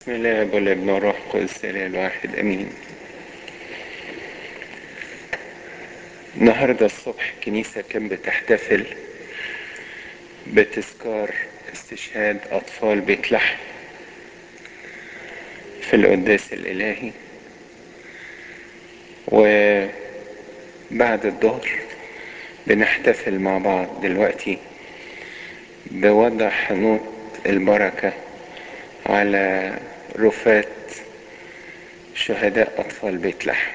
بسم الله والابن والروح القدس الاله الواحد امين النهارده الصبح الكنيسه كانت بتحتفل بتذكار استشهاد اطفال بيت لحم في القداس الالهي وبعد الظهر بنحتفل مع بعض دلوقتي بوضع حنوط البركه على رفات شهداء أطفال بيت لحم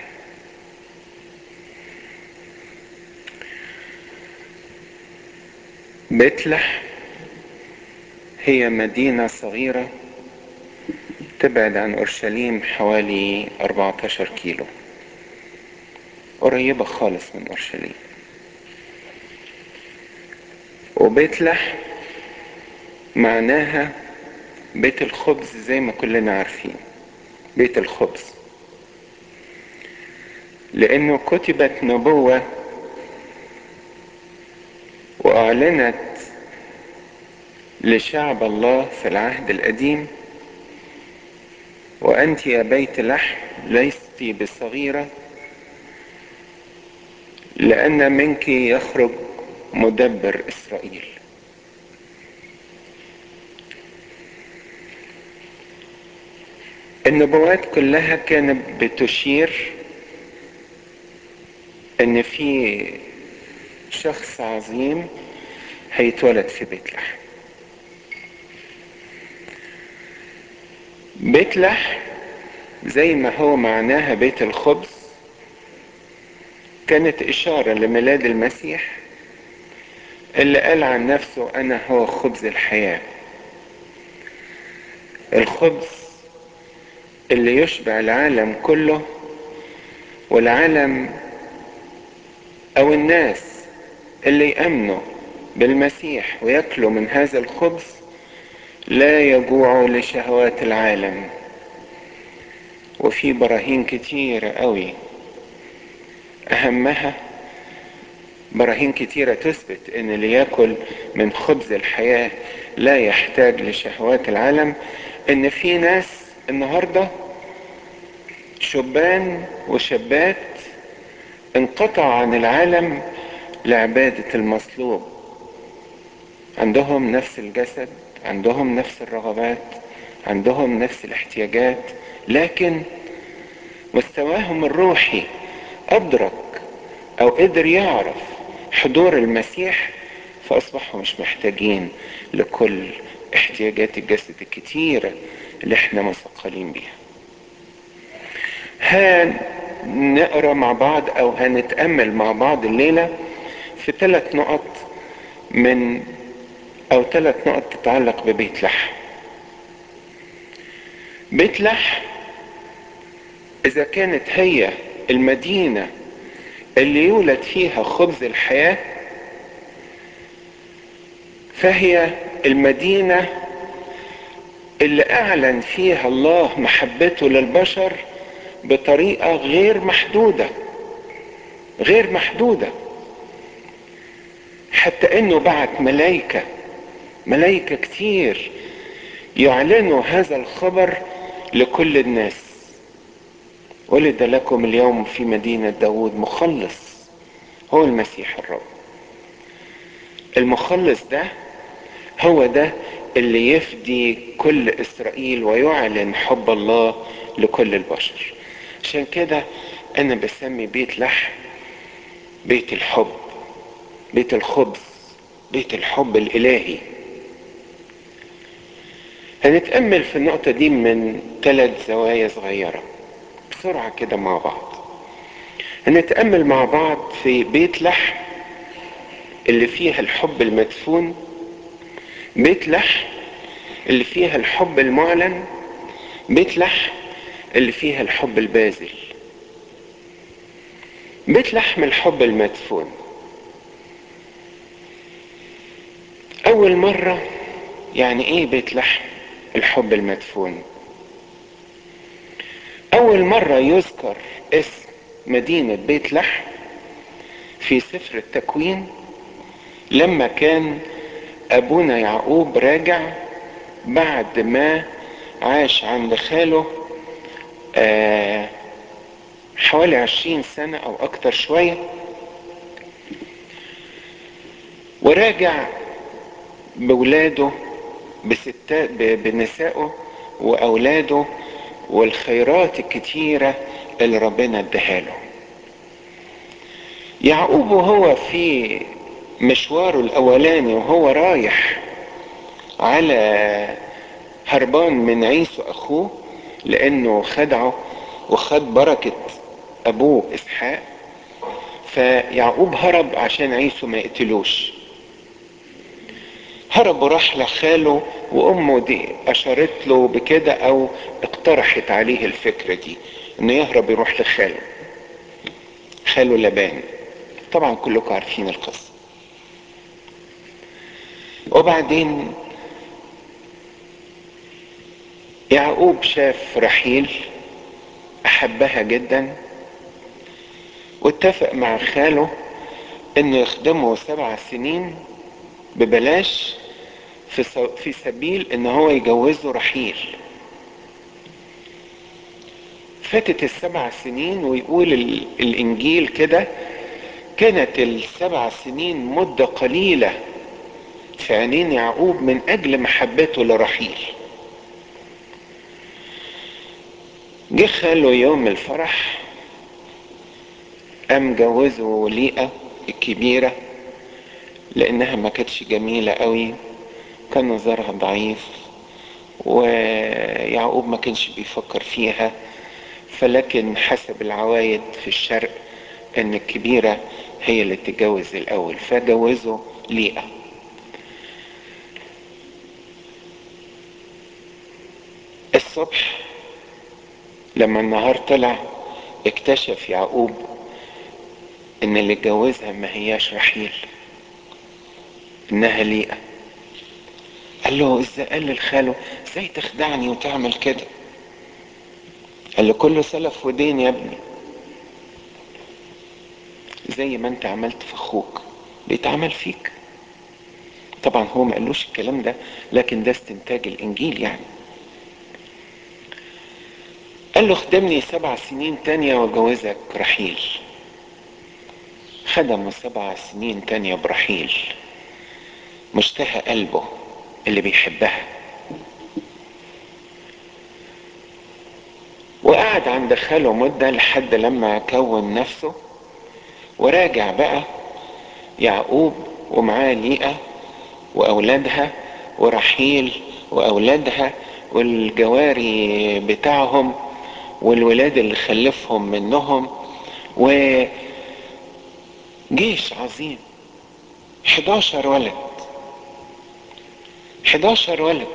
بيت لحم هي مدينة صغيرة تبعد عن أورشليم حوالي 14 كيلو قريبة خالص من أورشليم وبيت لحم معناها بيت الخبز زي ما كلنا عارفين بيت الخبز لانه كتبت نبوة واعلنت لشعب الله في العهد القديم وانت يا بيت لحم لست بصغيرة لان منك يخرج مدبر اسرائيل النبوات كلها كانت بتشير ان في شخص عظيم هيتولد في بيت لحم بيت لحم زي ما هو معناها بيت الخبز كانت اشارة لميلاد المسيح اللي قال عن نفسه انا هو خبز الحياة الخبز اللي يشبع العالم كله والعالم او الناس اللي يامنوا بالمسيح وياكلوا من هذا الخبز لا يجوعوا لشهوات العالم وفي براهين كتيرة قوي اهمها براهين كتيرة تثبت ان اللي ياكل من خبز الحياة لا يحتاج لشهوات العالم ان في ناس النهارده شبان وشابات انقطعوا عن العالم لعبادة المصلوب عندهم نفس الجسد عندهم نفس الرغبات عندهم نفس الاحتياجات لكن مستواهم الروحي أدرك أو قدر يعرف حضور المسيح فأصبحوا مش محتاجين لكل احتياجات الجسد الكتيرة اللي احنا مثقلين بيها هنقرا مع بعض او هنتامل مع بعض الليله في ثلاث نقط من او ثلاث نقط تتعلق ببيت لحم بيت لحم اذا كانت هي المدينه اللي يولد فيها خبز الحياه فهي المدينه اللي اعلن فيها الله محبته للبشر بطريقه غير محدوده غير محدوده حتى انه بعت ملائكه ملائكه كتير يعلنوا هذا الخبر لكل الناس ولد لكم اليوم في مدينه داود مخلص هو المسيح الرب المخلص ده هو ده اللي يفدي كل اسرائيل ويعلن حب الله لكل البشر عشان كده انا بسمي بيت لحم بيت الحب بيت الخبز بيت الحب الالهي هنتامل في النقطه دي من ثلاث زوايا صغيره بسرعه كده مع بعض هنتامل مع بعض في بيت لحم اللي فيها الحب المدفون بيت لحم اللي فيها الحب المعلن بيت لحم اللي فيها الحب البازل بيت لحم الحب المدفون اول مرة يعني ايه بيت لحم الحب المدفون اول مرة يذكر اسم مدينة بيت لحم في سفر التكوين لما كان ابونا يعقوب راجع بعد ما عاش عند خاله آه حوالي عشرين سنة او اكتر شوية وراجع بولاده بستات بنسائه واولاده والخيرات الكتيرة اللي ربنا اداها له يعقوب وهو في مشواره الاولاني وهو رايح على هربان من عيسو اخوه لانه خدعه وخد بركة ابوه اسحاق فيعقوب هرب عشان عيسو ما يقتلوش هرب وراح لخاله وامه دي اشارت له بكده او اقترحت عليه الفكرة دي انه يهرب يروح لخاله خاله لبان طبعا كلكم عارفين القصة وبعدين يعقوب شاف رحيل احبها جدا واتفق مع خاله انه يخدمه سبع سنين ببلاش في في سبيل ان هو يجوزه رحيل فاتت السبع سنين ويقول الانجيل كده كانت السبع سنين مدة قليلة في عينين يعقوب من اجل محبته لرحيل جه خاله يوم الفرح قام جوزه ليئة الكبيرة لانها ما كانتش جميلة قوي كان نظرها ضعيف ويعقوب ما كانش بيفكر فيها فلكن حسب العوايد في الشرق ان الكبيرة هي اللي تتجوز الاول فجوزه ليئة الصبح لما النهار طلع اكتشف يعقوب ان اللي اتجوزها ما هياش رحيل انها ليئة قال له ازاي قال لخاله ازاي تخدعني وتعمل كده قال له كله سلف ودين يا ابني زي ما انت عملت في اخوك بيتعمل فيك طبعا هو ما قالوش الكلام ده لكن ده استنتاج الانجيل يعني قال له خدمني سبع سنين تانية وجوزك رحيل خدمه سبع سنين تانية برحيل مشتهى قلبه اللي بيحبها وقعد عند خاله مدة لحد لما كون نفسه وراجع بقى يعقوب ومعاه ليئة وأولادها ورحيل وأولادها والجواري بتاعهم والولاد اللي خلفهم منهم وجيش عظيم 11 ولد 11 ولد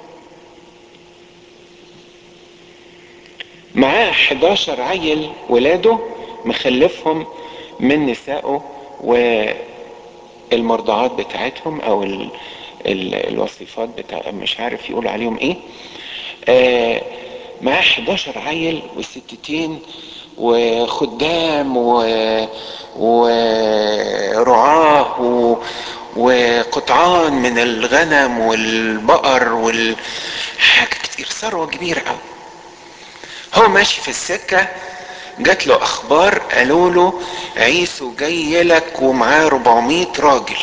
معاه 11 عيل ولاده مخلفهم من نسائه والمرضعات بتاعتهم او ال ال الوصيفات بتاع مش عارف يقول عليهم ايه آه معاه 11 عيل وستتين وخدام و... ورعاه و... وقطعان من الغنم والبقر وال حاجة كتير ثروة كبيرة قوي هو ماشي في السكة جات له اخبار قالوا له عيسو جاي لك ومعاه 400 راجل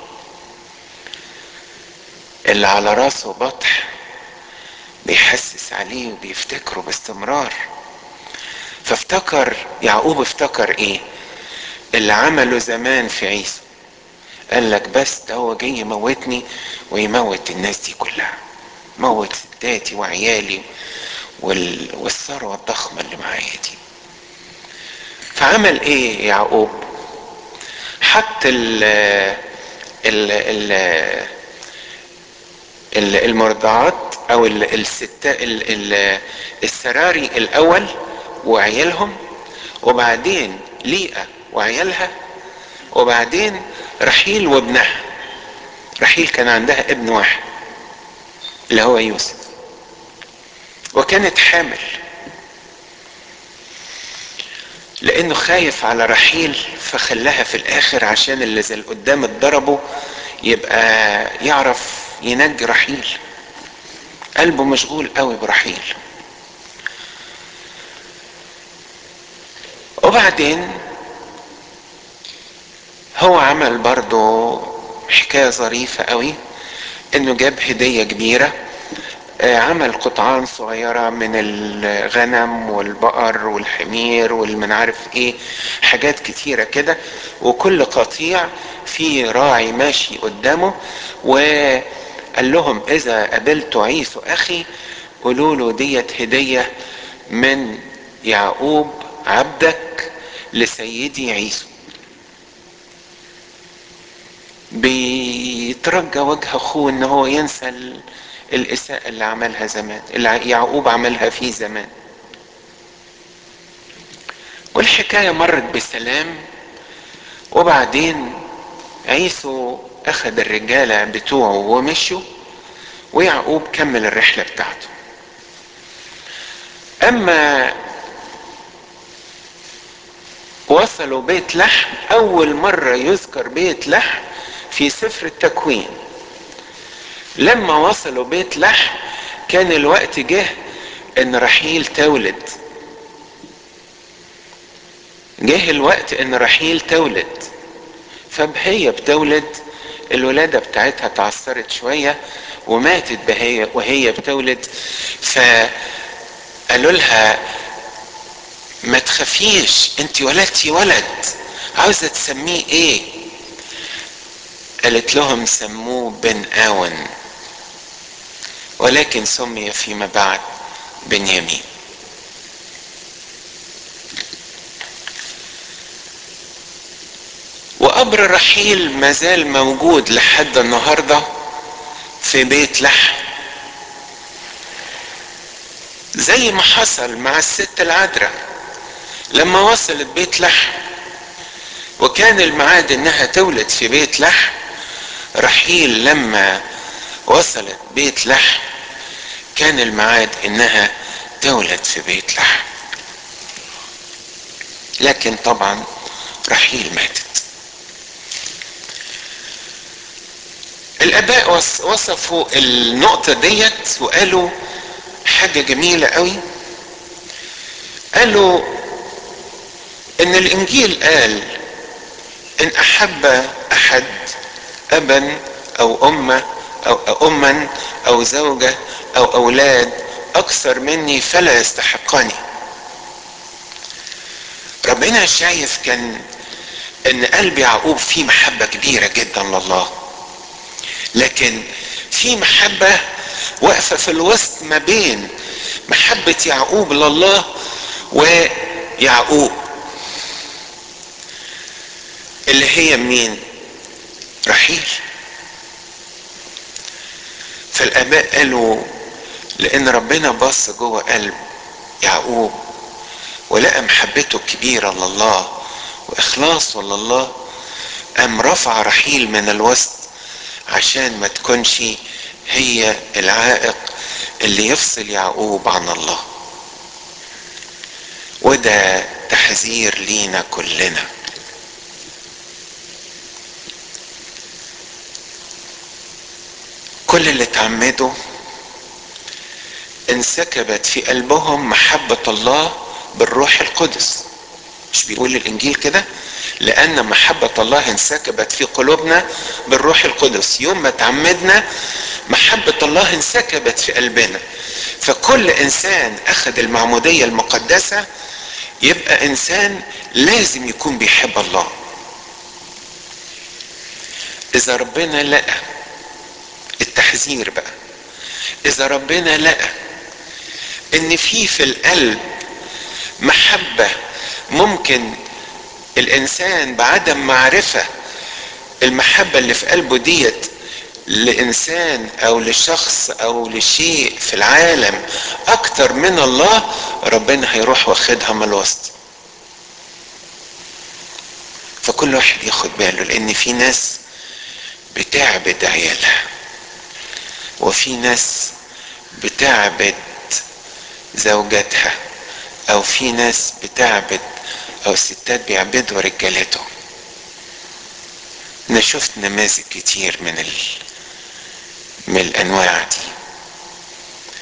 اللي على راسه بطح بيحسس عليه وبيفتكره باستمرار فافتكر يعقوب افتكر ايه اللي عمله زمان في عيسو قال لك بس ده هو جاي يموتني ويموت الناس دي كلها موت ستاتي وعيالي وال... والثروة الضخمة اللي معايا دي فعمل ايه يعقوب حط ال ال ال ال المرضعات او الستة السراري الاول وعيالهم وبعدين ليئة وعيالها وبعدين رحيل وابنها رحيل كان عندها ابن واحد اللي هو يوسف وكانت حامل لانه خايف على رحيل فخلاها في الاخر عشان اللي زي قدام اتضربوا يبقى يعرف ينجي رحيل قلبه مشغول قوي برحيل وبعدين هو عمل برضه حكاية ظريفة قوي انه جاب هدية كبيرة عمل قطعان صغيرة من الغنم والبقر والحمير والمن عارف ايه حاجات كتيرة كده وكل قطيع في راعي ماشي قدامه وقال لهم اذا قابلتوا عيسو اخي قولوا له ديت هدية من يعقوب عبدك لسيدي عيسو بيترجى وجه اخوه ان هو ينسى الاساءة اللي عملها زمان اللي يعقوب عملها في زمان والحكاية مرت بسلام وبعدين عيسو اخذ الرجالة بتوعه ومشوا ويعقوب كمل الرحلة بتاعته اما وصلوا بيت لحم اول مرة يذكر بيت لحم في سفر التكوين لما وصلوا بيت لحم كان الوقت جه ان رحيل تولد جه الوقت ان رحيل تولد فهي بتولد الولادة بتاعتها تعثرت شوية وماتت بهي وهي بتولد فقالوا لها ما تخافيش انت ولدتي ولد عاوزة تسميه ايه قالت لهم سموه بن آون ولكن سمي فيما بعد بنيامين وقبر رحيل مازال موجود لحد النهارده في بيت لحم زي ما حصل مع الست العذراء لما وصلت بيت لحم وكان الميعاد انها تولد في بيت لحم رحيل لما وصلت بيت لحم كان الميعاد انها تولد في بيت لحم لكن طبعا رحيل ماتت الاباء وصفوا النقطة ديت وقالوا حاجة جميلة قوي قالوا ان الانجيل قال ان احب احد ابا او امه او اما او زوجه او اولاد اكثر مني فلا يستحقني ربنا شايف كان ان قلب يعقوب فيه محبه كبيره جدا لله لكن في محبه واقفه في الوسط ما بين محبه يعقوب لله ويعقوب اللي هي مين رحيل فالاباء قالوا لان ربنا بص جوه قلب يعقوب ولقى محبته الكبيرة لله واخلاصه لله قام رفع رحيل من الوسط عشان ما تكونش هي العائق اللي يفصل يعقوب عن الله وده تحذير لينا كلنا كل اللي تعمدوا انسكبت في قلبهم محبة الله بالروح القدس مش بيقول الانجيل كده لان محبة الله انسكبت في قلوبنا بالروح القدس يوم ما تعمدنا محبة الله انسكبت في قلبنا فكل انسان اخذ المعمودية المقدسة يبقى انسان لازم يكون بيحب الله اذا ربنا لقى التحذير بقى اذا ربنا لقى ان في في القلب محبة ممكن الانسان بعدم معرفة المحبة اللي في قلبه ديت لانسان او لشخص او لشيء في العالم اكتر من الله ربنا هيروح واخدها من الوسط فكل واحد ياخد باله لان في ناس بتعبد عيالها وفي ناس بتعبد زوجاتها او في ناس بتعبد او ستات بيعبدوا رجالتهم انا شفت نماذج كتير من ال... من الانواع دي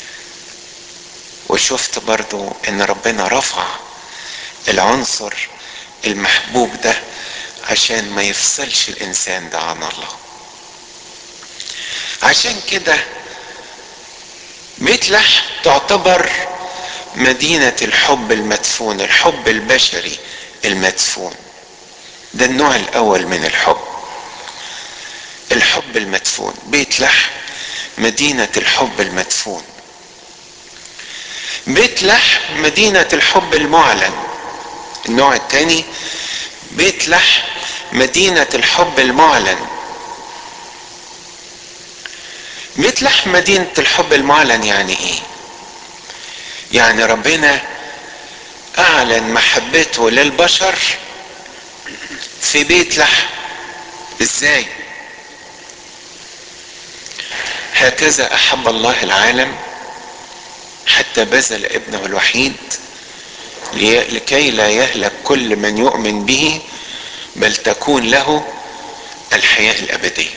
وشفت برضو ان ربنا رفع العنصر المحبوب ده عشان ما يفصلش الانسان ده عن الله عشان كده بيت لحم تعتبر مدينة الحب المدفون الحب البشري المدفون ده النوع الاول من الحب الحب المدفون بيت لحم مدينة الحب المدفون بيت لحم مدينة الحب المعلن النوع الثاني بيت لحم مدينة الحب المعلن بيت لحم مدينة الحب المعلن يعني ايه يعني ربنا اعلن محبته للبشر في بيت لحم ازاي هكذا احب الله العالم حتى بذل ابنه الوحيد لكي لا يهلك كل من يؤمن به بل تكون له الحياه الابديه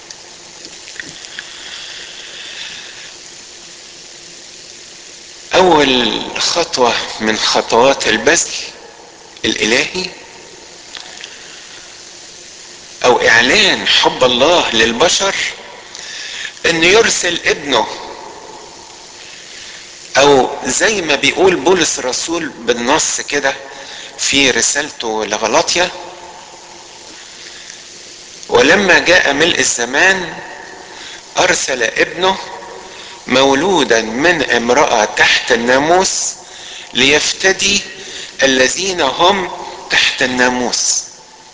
اول خطوه من خطوات البذل الالهي او اعلان حب الله للبشر انه يرسل ابنه او زي ما بيقول بولس الرسول بالنص كده في رسالته لغلاطيا ولما جاء ملء الزمان ارسل ابنه مولودا من امراه تحت الناموس ليفتدي الذين هم تحت الناموس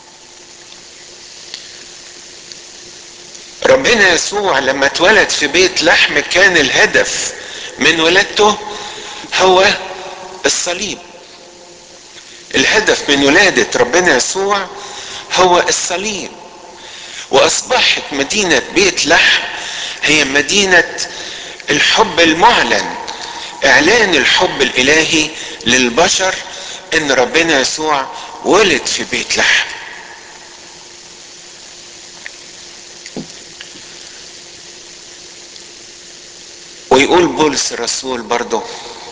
ربنا يسوع لما اتولد في بيت لحم كان الهدف من ولادته هو الصليب الهدف من ولادة ربنا يسوع هو الصليب واصبحت مدينة بيت لحم هي مدينة الحب المعلن اعلان الحب الالهي للبشر ان ربنا يسوع ولد في بيت لحم ويقول بولس الرسول برضه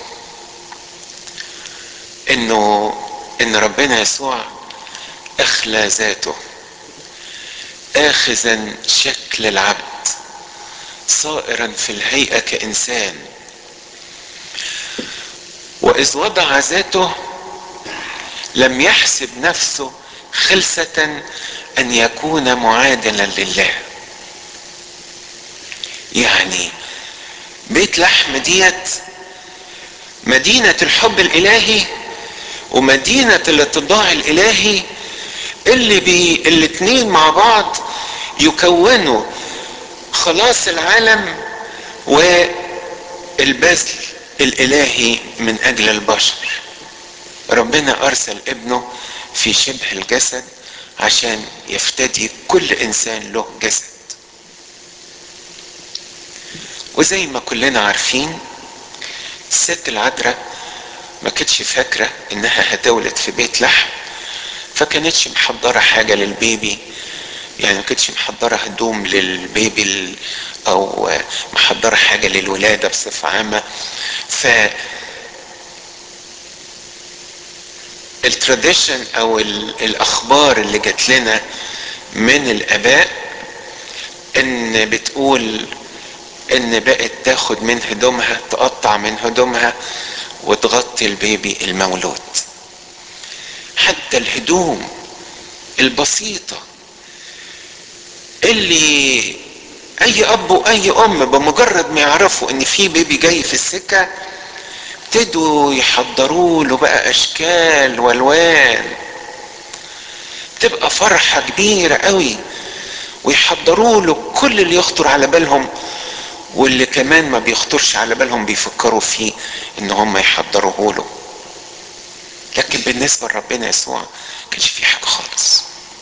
انه ان ربنا يسوع اخلى ذاته اخذا شكل العبد صائرا في الهيئه كانسان واذ وضع ذاته لم يحسب نفسه خلسه ان يكون معادلا لله يعني بيت لحم ديت مدينة الحب الإلهي ومدينة الاتضاع الإلهي اللي بي الاتنين مع بعض يكونوا خلاص العالم والبذل الإلهي من أجل البشر ربنا أرسل ابنه في شبه الجسد عشان يفتدي كل إنسان له جسد وزي ما كلنا عارفين الست العذراء ما كانتش فاكرة انها هتولد في بيت لحم فكانتش محضرة حاجة للبيبي يعني ما كانتش محضرة هدوم للبيبي او محضرة حاجة للولادة بصفة عامة ف التراديشن او الاخبار اللي جات لنا من الاباء ان بتقول ان بقت تاخد من هدومها تقطع من هدومها وتغطي البيبي المولود حتى الهدوم البسيطة اللي اي اب واي ام بمجرد ما يعرفوا ان في بيبي جاي في السكة ابتدوا يحضروا له بقى اشكال والوان تبقى فرحة كبيرة قوي ويحضروا له كل اللي يخطر على بالهم واللي كمان ما بيخطرش على بالهم بيفكروا فيه ان هم يحضروه له لكن بالنسبة لربنا يسوع كانش في حاجة خالص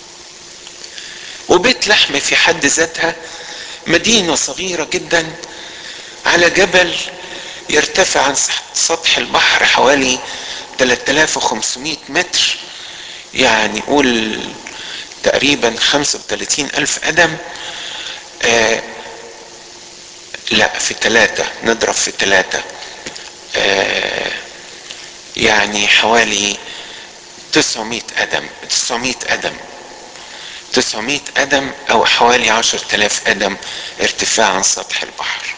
وبيت لحم في حد ذاتها مدينة صغيرة جدا على جبل يرتفع عن سطح البحر حوالي 3500 متر يعني قول تقريبا 35 ألف قدم آه لا في ثلاثة نضرب في ثلاثة آه يعني حوالي 900 قدم 900 قدم 900 قدم او حوالي 10000 قدم ارتفاع عن سطح البحر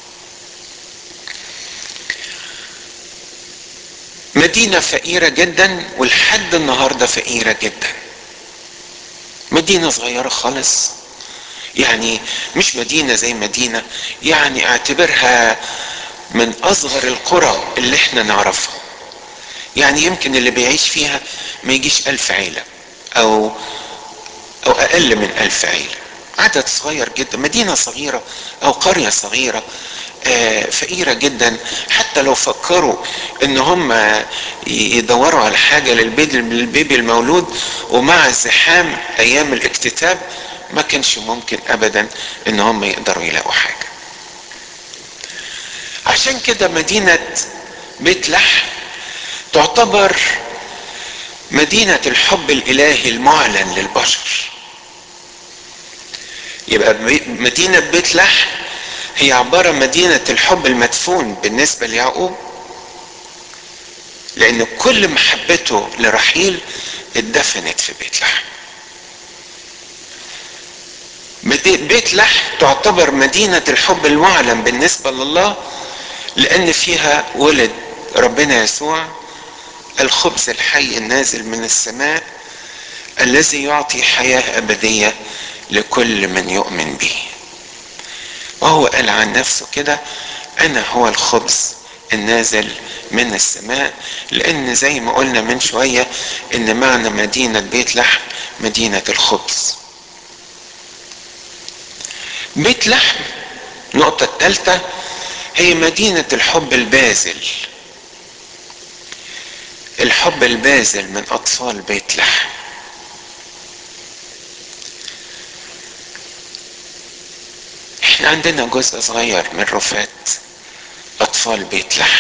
مدينة فقيرة جدا ولحد النهاردة فقيرة جدا مدينة صغيرة خالص يعني مش مدينة زي مدينة يعني اعتبرها من اصغر القرى اللي احنا نعرفها يعني يمكن اللي بيعيش فيها ما يجيش الف عيلة او او اقل من الف عيلة عدد صغير جدا مدينة صغيرة او قرية صغيرة فقيرة جدا حتى لو فكروا ان هم يدوروا على حاجة للبيبي المولود ومع الزحام ايام الاكتتاب ما كانش ممكن ابدا ان هم يقدروا يلاقوا حاجة عشان كده مدينة بيت لحم تعتبر مدينة الحب الالهي المعلن للبشر يبقى مدينة بيت لحم هي عبارة مدينة الحب المدفون بالنسبة ليعقوب لأن كل محبته لرحيل اتدفنت في بيت لحم بيت لحم تعتبر مدينة الحب المعلن بالنسبة لله لأن فيها ولد ربنا يسوع الخبز الحي النازل من السماء الذي يعطي حياة أبدية لكل من يؤمن به وهو قال عن نفسه كده انا هو الخبز النازل من السماء لان زي ما قلنا من شوية ان معنى مدينة بيت لحم مدينة الخبز بيت لحم النقطة الثالثة هي مدينة الحب البازل الحب البازل من اطفال بيت لحم احنا عندنا جزء صغير من رفات اطفال بيت لحم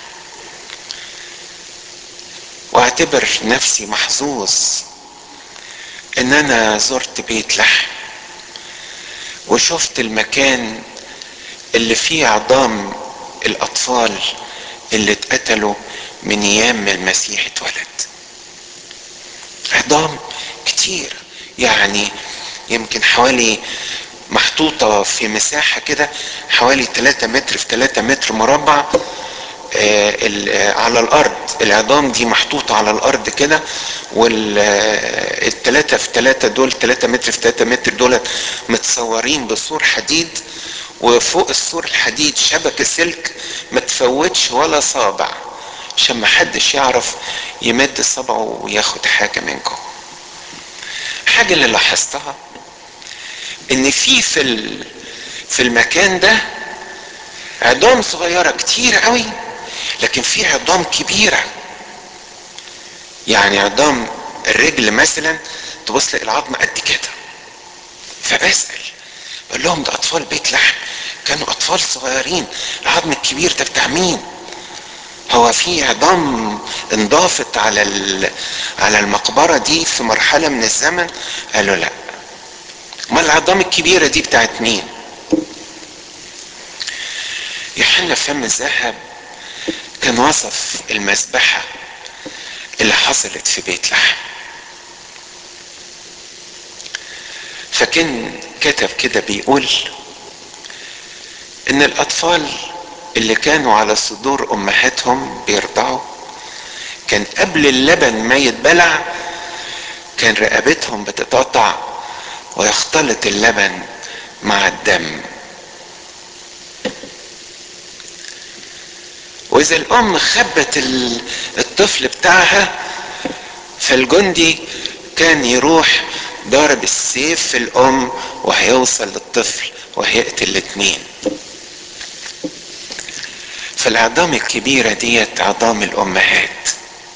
واعتبر نفسي محظوظ ان انا زرت بيت لحم وشفت المكان اللي فيه عظام الاطفال اللي اتقتلوا من ايام ما المسيح اتولد عظام كتير يعني يمكن حوالي محطوطة في مساحة كده حوالي 3 متر في 3 متر مربع آه على الارض العظام دي محطوطة على الارض كده والثلاثة في 3 دول 3 متر في 3 متر دول متصورين بسور حديد وفوق السور الحديد شبكة سلك ما تفوتش ولا صابع عشان ما حدش يعرف يمد صبعه وياخد حاجة منكم حاجة اللي لاحظتها ان في في في المكان ده عظام صغيره كتير قوي لكن في عظام كبيره يعني عظام الرجل مثلا تبص تلاقي العظم قد كده فبسال بقول لهم ده اطفال بيت لحم كانوا اطفال صغيرين العظم الكبير ده بتاع مين هو في عظام انضافت على على المقبره دي في مرحله من الزمن قالوا لا ما العظام الكبيرة دي بتاعت مين يوحنا فم الذهب كان وصف المذبحة اللي حصلت في بيت لحم فكان كتب كده بيقول ان الاطفال اللي كانوا على صدور امهاتهم بيرضعوا كان قبل اللبن ما يتبلع كان رقبتهم بتتقطع ويختلط اللبن مع الدم واذا الام خبت الطفل بتاعها فالجندي كان يروح ضارب السيف في الام وهيوصل للطفل وهيقتل الاتنين فالعظام الكبيرة ديت عظام الامهات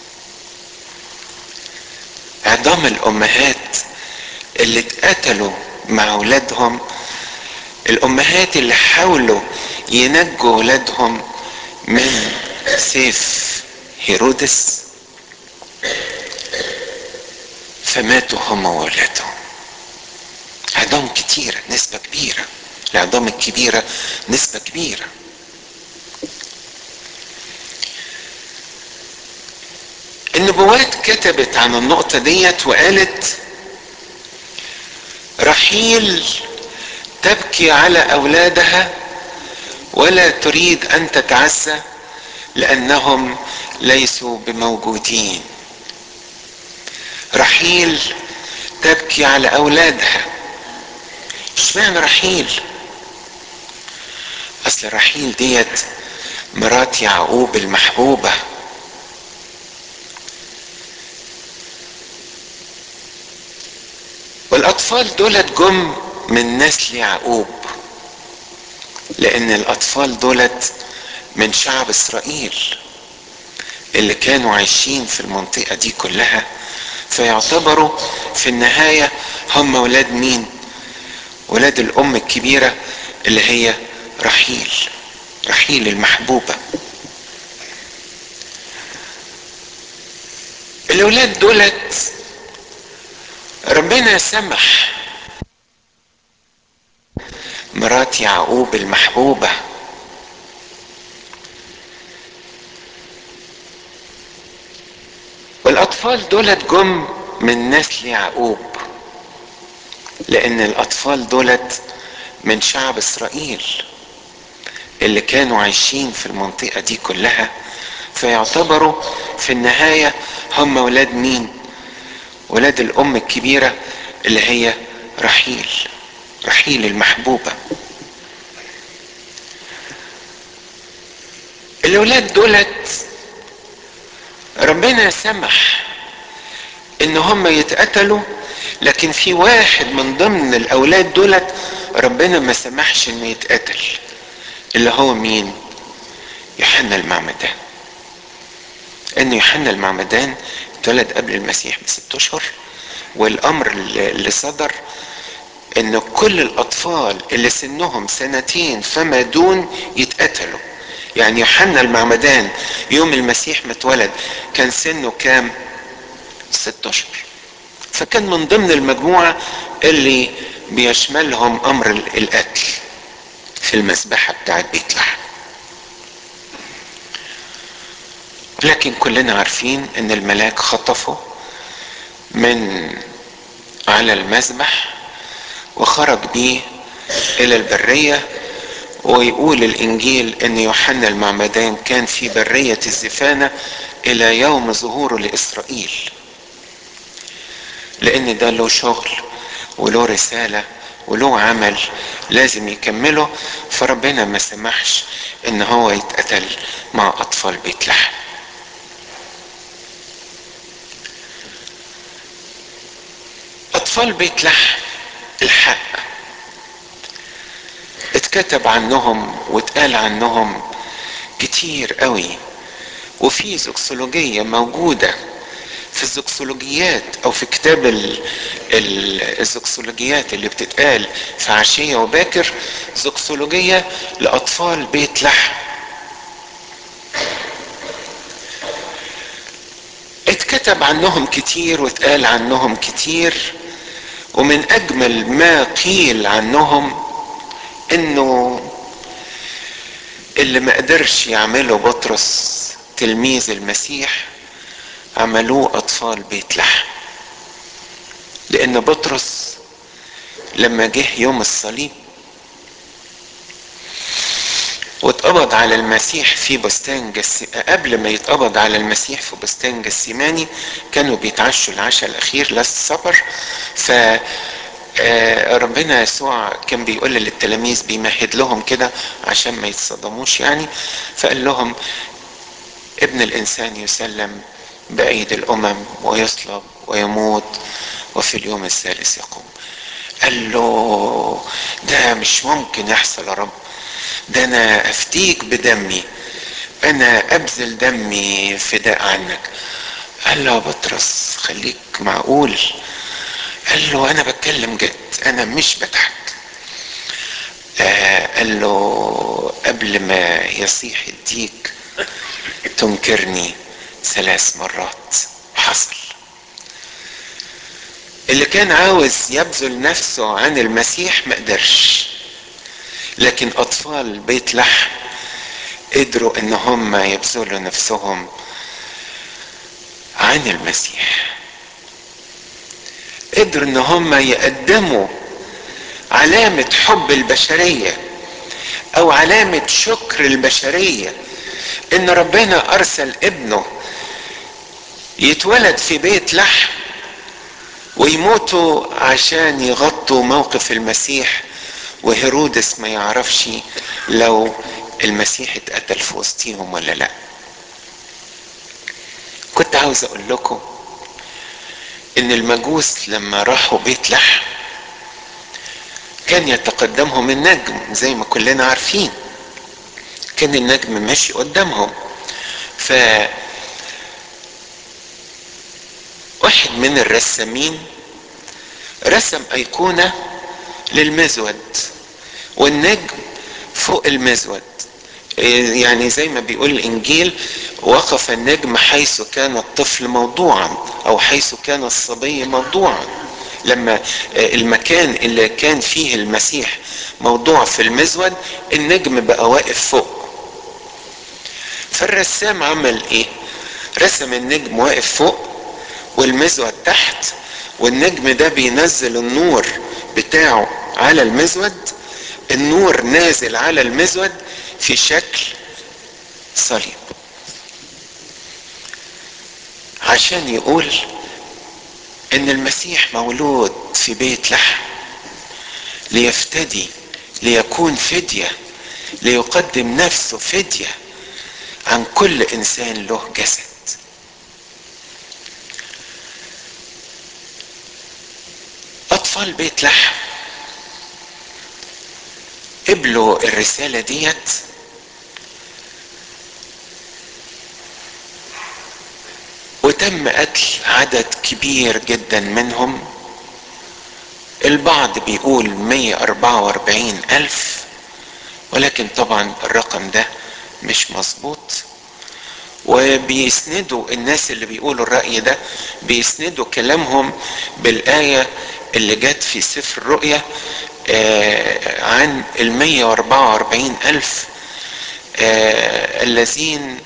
عظام الامهات اللي اتقتلوا مع اولادهم الامهات اللي حاولوا ينجوا اولادهم من سيف هيرودس فماتوا هم واولادهم عظام كتيرة نسبة كبيرة العظام الكبيرة نسبة كبيرة النبوات كتبت عن النقطة ديت وقالت رحيل تبكي على أولادها ولا تريد أن تتعزى لأنهم ليسوا بموجودين رحيل تبكي على أولادها اشمعنى رحيل أصل رحيل ديت مرات يعقوب المحبوبة والأطفال دولت جم من نسل يعقوب لأن الأطفال دولت من شعب إسرائيل اللي كانوا عايشين في المنطقة دي كلها فيعتبروا في النهاية هم ولاد مين؟ ولاد الأم الكبيرة اللي هي رحيل رحيل المحبوبة الأولاد دولت ربنا سمح مرات يعقوب المحبوبة والأطفال دولت جم من نسل يعقوب لأن الأطفال دولت من شعب إسرائيل اللي كانوا عايشين في المنطقة دي كلها فيعتبروا في النهاية هم ولاد مين؟ ولاد الأم الكبيرة اللي هي رحيل رحيل المحبوبة الأولاد دولت ربنا سمح إن هم يتقتلوا لكن في واحد من ضمن الأولاد دولت ربنا ما سمحش إنه يتقتل اللي هو مين؟ يوحنا المعمدان إن يوحنا المعمدان اتولد قبل المسيح بست أشهر والأمر اللي صدر ان كل الاطفال اللي سنهم سنتين فما دون يتقتلوا يعني يوحنا المعمدان يوم المسيح ما اتولد كان سنه كام ست اشهر فكان من ضمن المجموعة اللي بيشملهم امر القتل في المذبحة بتاعت بيت لحم لكن كلنا عارفين ان الملاك خطفه من على المذبح وخرج بيه الى البرية ويقول الانجيل ان يوحنا المعمدان كان في برية الزفانة الى يوم ظهوره لاسرائيل لان ده له شغل وله رسالة وله عمل لازم يكمله فربنا ما سمحش ان هو يتقتل مع اطفال بيت لحم اطفال بيت لحم الحق اتكتب عنهم واتقال عنهم كتير قوي وفي زوكسولوجية موجودة في الزوكسولوجيات او في كتاب ال ال الزوكسولوجيات اللي بتتقال في عشية وباكر زوكسولوجية لأطفال بيت لحم اتكتب عنهم كتير واتقال عنهم كتير ومن اجمل ما قيل عنهم انه اللي ما قدرش يعمله بطرس تلميذ المسيح عملوه اطفال بيت لحم لان بطرس لما جه يوم الصليب واتقبض على المسيح في بستان جس... قبل ما يتقبض على المسيح في بستان جسيماني كانوا بيتعشوا العشاء الاخير لاست سبر ف ربنا يسوع كان بيقول للتلاميذ بيمهد لهم كده عشان ما يتصدموش يعني فقال لهم ابن الانسان يسلم بايدي الامم ويصلب ويموت وفي اليوم الثالث يقوم قال له ده مش ممكن يحصل يا رب ده انا افتيك بدمي انا ابذل دمي فداء عنك قال له يا بطرس خليك معقول قال له انا بتكلم جد انا مش بضحك آه قال له قبل ما يصيح الديك تنكرني ثلاث مرات حصل اللي كان عاوز يبذل نفسه عن المسيح ما قدرش لكن اطفال بيت لحم قدروا ان هم يبذلوا نفسهم عن المسيح قدروا ان هم يقدموا علامة حب البشرية او علامة شكر البشرية ان ربنا ارسل ابنه يتولد في بيت لحم ويموتوا عشان يغطوا موقف المسيح وهيرودس ما يعرفش لو المسيح اتقتل في وسطيهم ولا لا كنت عاوز اقول لكم ان المجوس لما راحوا بيت لحم كان يتقدمهم النجم زي ما كلنا عارفين كان النجم ماشي قدامهم ف واحد من الرسامين رسم ايقونه للمزود والنجم فوق المزود يعني زي ما بيقول الانجيل وقف النجم حيث كان الطفل موضوعا او حيث كان الصبي موضوعا لما المكان اللي كان فيه المسيح موضوع في المزود النجم بقى واقف فوق فالرسام عمل ايه رسم النجم واقف فوق والمزود تحت والنجم ده بينزل النور بتاعه على المزود النور نازل على المزود في شكل صليب عشان يقول ان المسيح مولود في بيت لحم ليفتدي ليكون فدية ليقدم نفسه فدية عن كل انسان له جسد اطفال بيت لحم قبلوا الرسالة ديت وتم قتل عدد كبير جدا منهم البعض بيقول 144 ألف ولكن طبعا الرقم ده مش مظبوط وبيسندوا الناس اللي بيقولوا الرأي ده بيسندوا كلامهم بالآية اللي جت في سفر الرؤيا آه عن ال 144 ألف آه الذين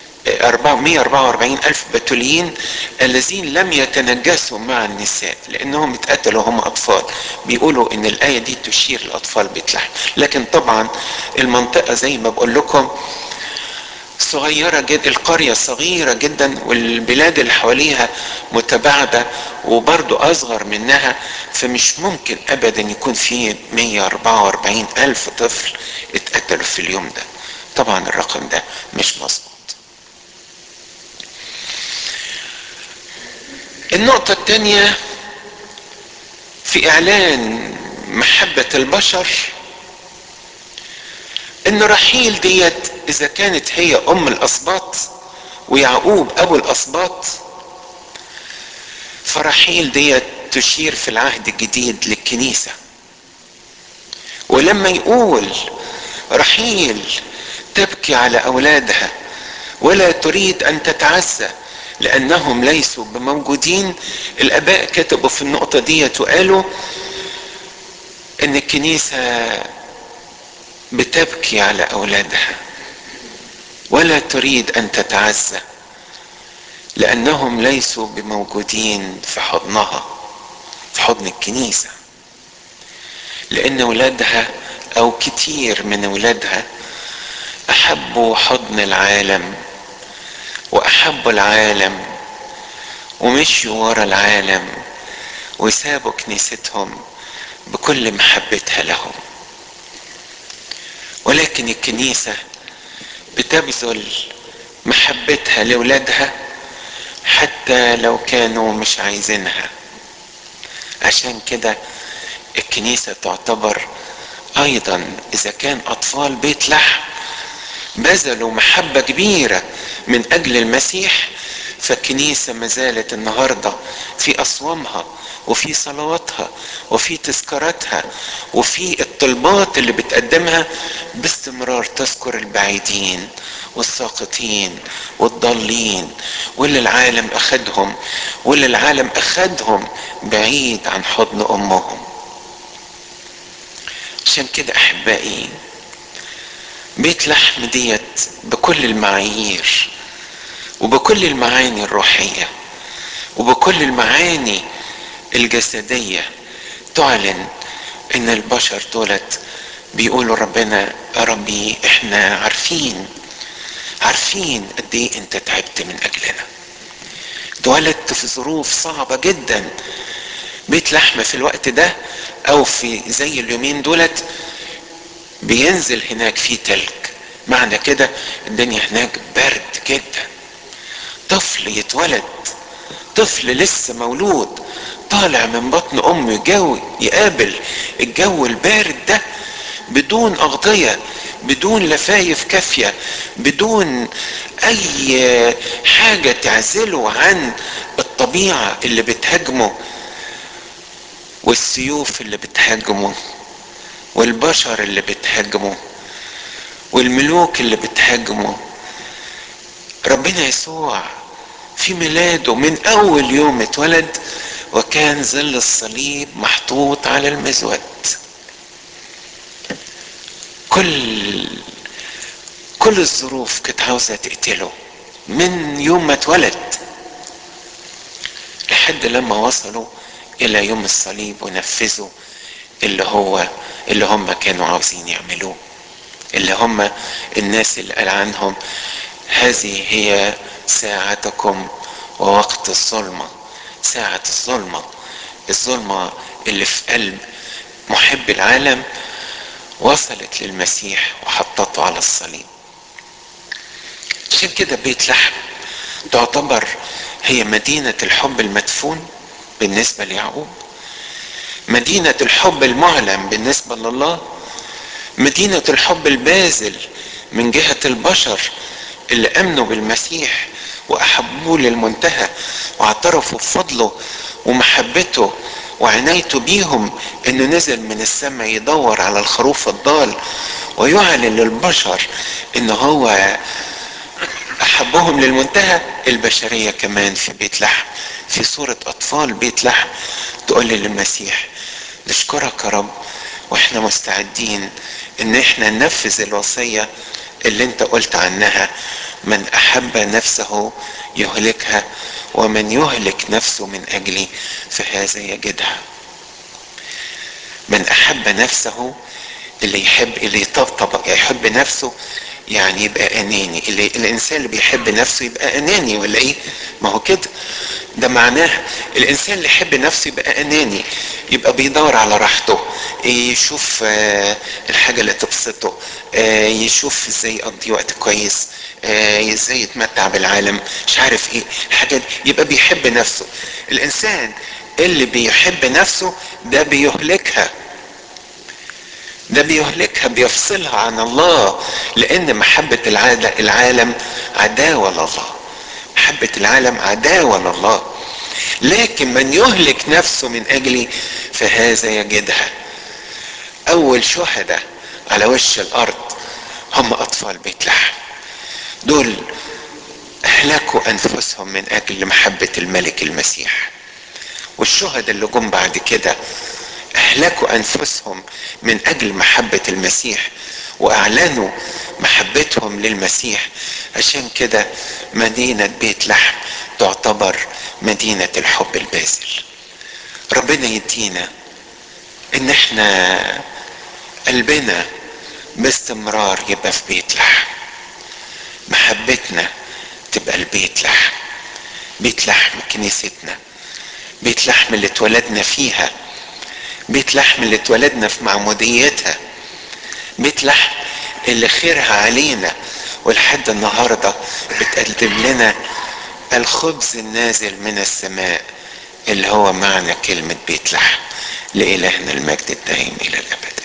144 ألف بتوليين الذين لم يتنجسوا مع النساء لأنهم اتقتلوا هم أطفال بيقولوا إن الآية دي تشير لأطفال بيت لحم لكن طبعا المنطقة زي ما بقول لكم صغيرة جدا القرية صغيرة جدا والبلاد اللي حواليها متباعدة وبرضو أصغر منها فمش ممكن أبدا يكون في 144 ألف طفل اتقتلوا في اليوم ده طبعا الرقم ده مش مظبوط النقطة الثانية في إعلان محبة البشر إن رحيل ديت إذا كانت هي أم الأسباط ويعقوب أبو الأسباط فرحيل ديت تشير في العهد الجديد للكنيسة ولما يقول رحيل تبكي على أولادها ولا تريد أن تتعزى لانهم ليسوا بموجودين الاباء كتبوا في النقطة دي وقالوا ان الكنيسة بتبكي على اولادها ولا تريد ان تتعزى لانهم ليسوا بموجودين في حضنها في حضن الكنيسة لان ولادها او كتير من ولادها احبوا حضن العالم واحبوا العالم ومشوا ورا العالم وسابوا كنيستهم بكل محبتها لهم ولكن الكنيسة بتبذل محبتها لولادها حتى لو كانوا مش عايزينها عشان كده الكنيسة تعتبر ايضا اذا كان اطفال بيت لحم بذلوا محبة كبيرة من أجل المسيح فالكنيسة ما زالت النهاردة في أصوامها وفي صلواتها وفي تذكاراتها وفي الطلبات اللي بتقدمها باستمرار تذكر البعيدين والساقطين والضالين واللي العالم أخدهم واللي العالم أخدهم بعيد عن حضن أمهم عشان كده أحبائي بيت لحم ديت بكل المعايير وبكل المعاني الروحية وبكل المعاني الجسدية تعلن ان البشر دولت بيقولوا ربنا يا ربي احنا عارفين عارفين قد ايه انت تعبت من اجلنا اتولدت في ظروف صعبة جدا بيت لحمة في الوقت ده او في زي اليومين دولت بينزل هناك في تلج معنى كده الدنيا هناك برد جدا طفل يتولد طفل لسه مولود طالع من بطن امه جو يقابل الجو البارد ده بدون اغطية بدون لفايف كافية بدون اي حاجة تعزله عن الطبيعة اللي بتهاجمه والسيوف اللي بتهاجمه والبشر اللي بتهاجمه والملوك اللي بتهاجمه ربنا يسوع في ميلاده من اول يوم اتولد وكان ظل الصليب محطوط على المزود كل كل الظروف كانت عاوزه تقتله من يوم ما اتولد لحد لما وصلوا الى يوم الصليب ونفذوا اللي هو اللي هم كانوا عاوزين يعملوه اللي هم الناس اللي قال عنهم هذه هي ساعتكم ووقت الظلمه ساعه الظلمه الظلمه اللي في قلب محب العالم وصلت للمسيح وحطته على الصليب عشان كده بيت لحم تعتبر هي مدينة الحب المدفون بالنسبة ليعقوب مدينة الحب المعلن بالنسبة لله مدينة الحب البازل من جهة البشر اللي امنوا بالمسيح واحبوه للمنتهى واعترفوا بفضله ومحبته وعنايته بيهم انه نزل من السماء يدور على الخروف الضال ويعلن للبشر ان هو احبهم للمنتهى البشرية كمان في بيت لحم في صورة اطفال بيت لحم تقول للمسيح نشكرك يا رب واحنا مستعدين ان احنا ننفذ الوصية اللي انت قلت عنها من احب نفسه يهلكها ومن يهلك نفسه من اجلي فهذا يجدها من احب نفسه اللي يحب اللي يطبطب يحب نفسه يعني يبقى اناني اللي الانسان اللي بيحب نفسه يبقى اناني ولا ايه ما هو كده ده معناه الانسان اللي يحب نفسه يبقى اناني يبقى بيدور على راحته يشوف الحاجه اللي تبسطه يشوف ازاي يقضي وقت كويس ازاي يتمتع بالعالم مش عارف ايه الحاجات يبقى بيحب نفسه الانسان اللي بيحب نفسه ده بيهلكها ده بيهلكها بيفصلها عن الله لان محبة العالم عداوة لله محبة العالم عداوة لله لكن من يهلك نفسه من اجلي فهذا يجدها اول شهداء على وش الارض هم اطفال بيت لحم دول اهلكوا انفسهم من اجل محبة الملك المسيح والشهداء اللي جم بعد كده اهلكوا انفسهم من اجل محبة المسيح واعلنوا محبتهم للمسيح عشان كده مدينة بيت لحم تعتبر مدينة الحب البازل ربنا يدينا ان احنا قلبنا باستمرار يبقى في بيت لحم محبتنا تبقى البيت لحم بيت لحم كنيستنا بيت لحم اللي اتولدنا فيها بيت لحم اللي اتولدنا في معموديتها بيت لحم اللي خيرها علينا ولحد النهاردة بتقدم لنا الخبز النازل من السماء اللي هو معنى كلمة بيت لحم لإلهنا المجد الدائم إلى الأبد